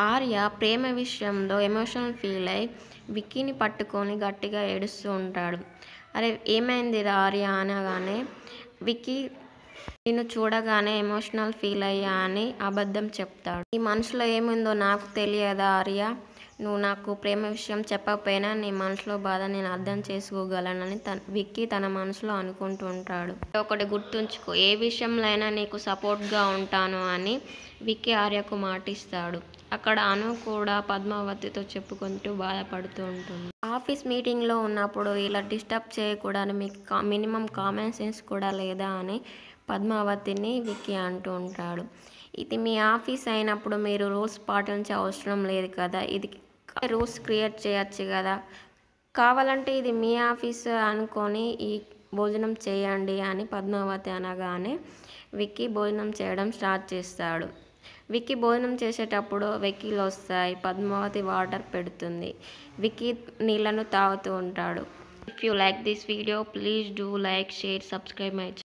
ఆర్య ప్రేమ విషయంలో emotional feel అయి విక్కీని పట్టుకొని గట్టిగా ఏడుస్తూ ఉంటాడు అరే ఏమైందిరా ఆర్య అనగానే విక్కీ నిన్ను చూడగానే ఎమోషనల్ ఫీల్ అయ్యా అని అబద్ధం చెప్తాడు నీ మనసులో ఏముందో నాకు తెలియదా ఆర్య నువ్వు నాకు ప్రేమ విషయం చెప్పకపోయినా నీ మనసులో బాధ నేను అర్థం చేసుకోగలనని తన విక్కీ తన మనసులో అనుకుంటూ ఉంటాడు ఒకటి గుర్తుంచుకో ఏ విషయంలో అయినా నీకు సపోర్ట్గా ఉంటాను అని విక్కీ ఆర్యకు మాటిస్తాడు అక్కడ అను కూడా పద్మావతితో చెప్పుకుంటూ బాధపడుతూ ఉంటుంది ఆఫీస్ మీటింగ్లో ఉన్నప్పుడు ఇలా డిస్టర్బ్ చేయకూడదని మీకు కా మినిమం కామన్ సెన్స్ కూడా లేదా అని పద్మావతిని విక్కీ అంటూ ఉంటాడు ఇది మీ ఆఫీస్ అయినప్పుడు మీరు రూల్స్ పాటించే అవసరం లేదు కదా ఇది రూల్స్ క్రియేట్ చేయొచ్చు కదా కావాలంటే ఇది మీ ఆఫీస్ అనుకొని ఈ భోజనం చేయండి అని పద్మావతి అనగానే విక్కీ భోజనం చేయడం స్టార్ట్ చేస్తాడు విక్కీ భోజనం చేసేటప్పుడు వెక్కీలు వస్తాయి పద్మావతి వాటర్ పెడుతుంది విక్కీ నీళ్ళను తాగుతూ ఉంటాడు if you like this video please do like share subscribe my